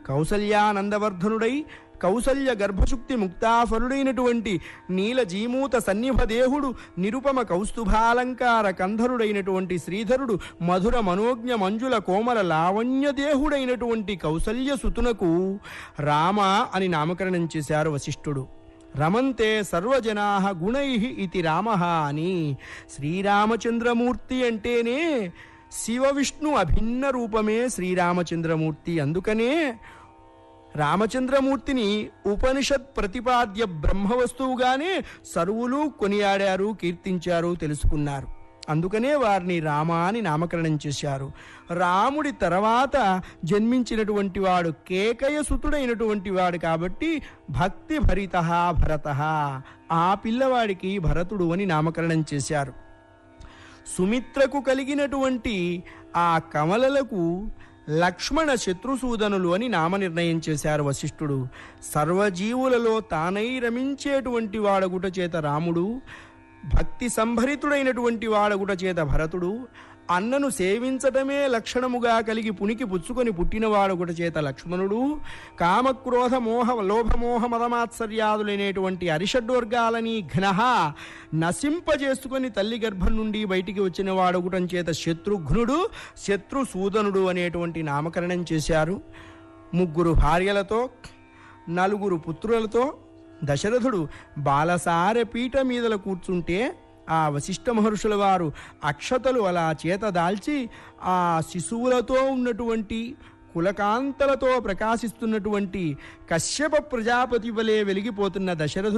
కౌసల్యానందవర్ధనుడై కౌసల్య గర్భశుక్తి ముక్తాఫరుడైనటువంటి నీలజీమూత సన్నిభదేహుడు నిరుపమ కౌస్తుభాలంకార కంధరుడైనటువంటి శ్రీధరుడు మధుర మనోజ్ఞ మంజుల కోమల లావణ్యదేహుడైనటువంటి కౌసల్య సుతునకు రామ అని నామకరణం చేశారు వశిష్ఠుడు రమంతే సర్వజనా గుణై ఇది రామ అని శ్రీరామచంద్రమూర్తి అంటేనే శివ విష్ణు అభిన్న రూపమే శ్రీరామచంద్రమూర్తి అందుకనే రామచంద్రమూర్తిని ఉపనిషత్ ప్రతిపాద్య బ్రహ్మవస్తువుగానే సర్వులు కొనియాడారు కీర్తించారు తెలుసుకున్నారు అందుకనే వారిని రామ అని నామకరణం చేశారు రాముడి తర్వాత జన్మించినటువంటి వాడు కేకయ సుతుడైనటువంటి వాడు కాబట్టి భక్తి భరిత భరత ఆ పిల్లవాడికి భరతుడు అని నామకరణం చేశారు సుమిత్రకు కలిగినటువంటి ఆ కమలలకు లక్ష్మణ శత్రుసూదనులు అని నామనిర్ణయం చేశారు వశిష్ఠుడు సర్వజీవులలో తానై రమించేటువంటి వాడగుట చేత రాముడు భక్తి సంభరితుడైనటువంటి వాడగుట చేత భరతుడు అన్నను సేవించటమే లక్షణముగా కలిగి పునికి పుచ్చుకొని పుట్టినవాడొకటి చేత లక్ష్మణుడు కామక్రోధ మోహ లోభమోహ మదమాత్సర్యాదులైనటువంటి అరిషడ్వర్గాలని ఘ్నహ నశింపజేసుకొని తల్లి గర్భం నుండి బయటికి వచ్చిన వాడొకటం చేత శత్రుఘ్నుడు శత్రుసూదనుడు అనేటువంటి నామకరణం చేశారు ముగ్గురు భార్యలతో నలుగురు పుత్రులతో దశరథుడు బాలసారె పీట మీదల కూర్చుంటే ఆ వశిష్ఠ మహర్షుల వారు అక్షతలు అలా చేత దాల్చి ఆ శిశువులతో ఉన్నటువంటి కులకాంతలతో ప్రకాశిస్తున్నటువంటి కశ్యప ప్రజాపతి వలె వెలిగిపోతున్న దశరథుడు